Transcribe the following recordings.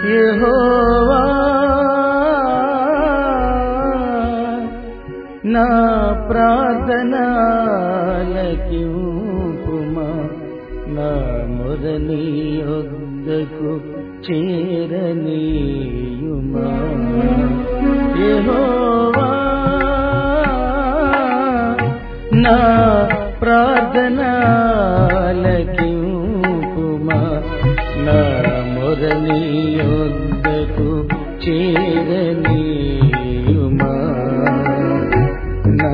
యెహోవా నా ప్రార్థనాలకింపుమా నా మొదని యొద్దకు చేరనీయుమా యెహోవా నా ప్రార్థనాలకింపుమా నా మొరని యొద్దకు చేరనీయుమా నా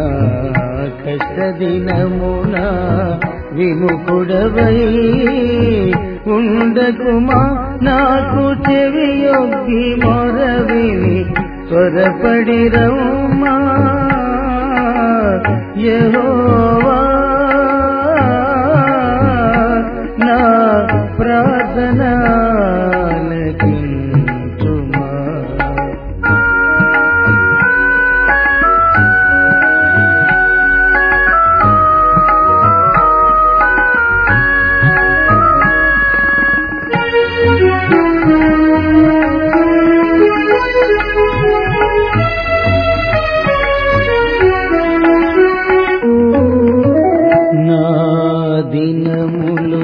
కష్టదినమున విముకుడవై ఉండకుమా నాకు చెవియొగ్గి మొరవిని త్వరపడి రమ్మా యెహోవా నా ప్రార్థనాలకించుమా నా దినములు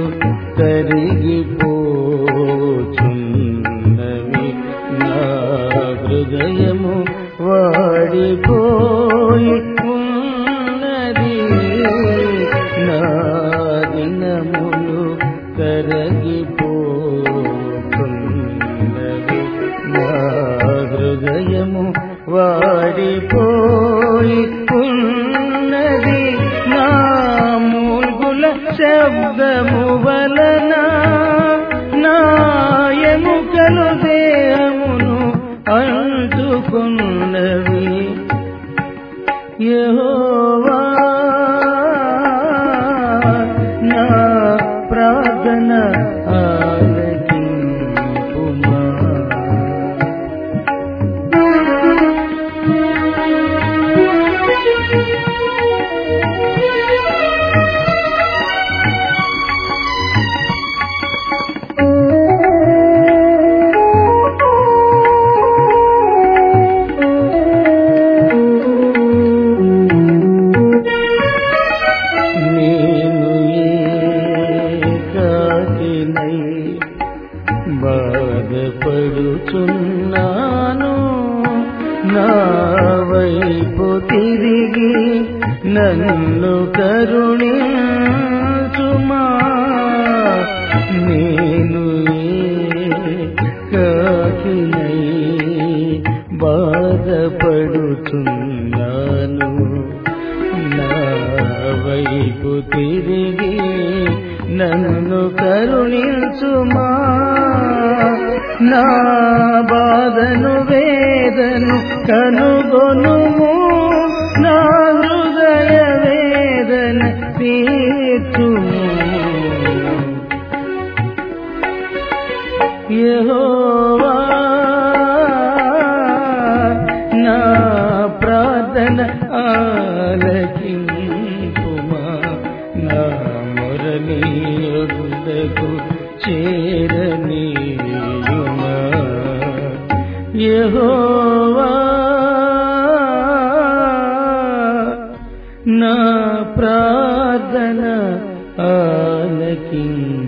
కరిగిపోచున్నవి నా హృదయము వాడిపోయి ఉన్నది నా దినములు కరగిపోతున్నవి నా హృదయము వాడిపోయి ఉన్నది నా మూల్గుల శబ్దము వలన నా ఎముకలు దేహమును అంటుకున్నవి యెహోవా నా ప్రార్థన ఆలకింపుమా నేను ఏకాకినై బాధపడుచున్నాను నా వైపు తిరిగి నన్ను కరుణించుమా నేను ఏకాకినై బాధపడుచున్నాను నా వైపు తిరిగి నన్ను కరుణించుమా నా బాధను వేదను కనుగొనుము నా హృదయ వేదన తీర్చుము యెహోవా నా ప్రార్థన ఆలకింపుమా నా మురళి యొద్దకు చేరనీయుమా యెహోవా నా ప్రార్థన ఆలకింపు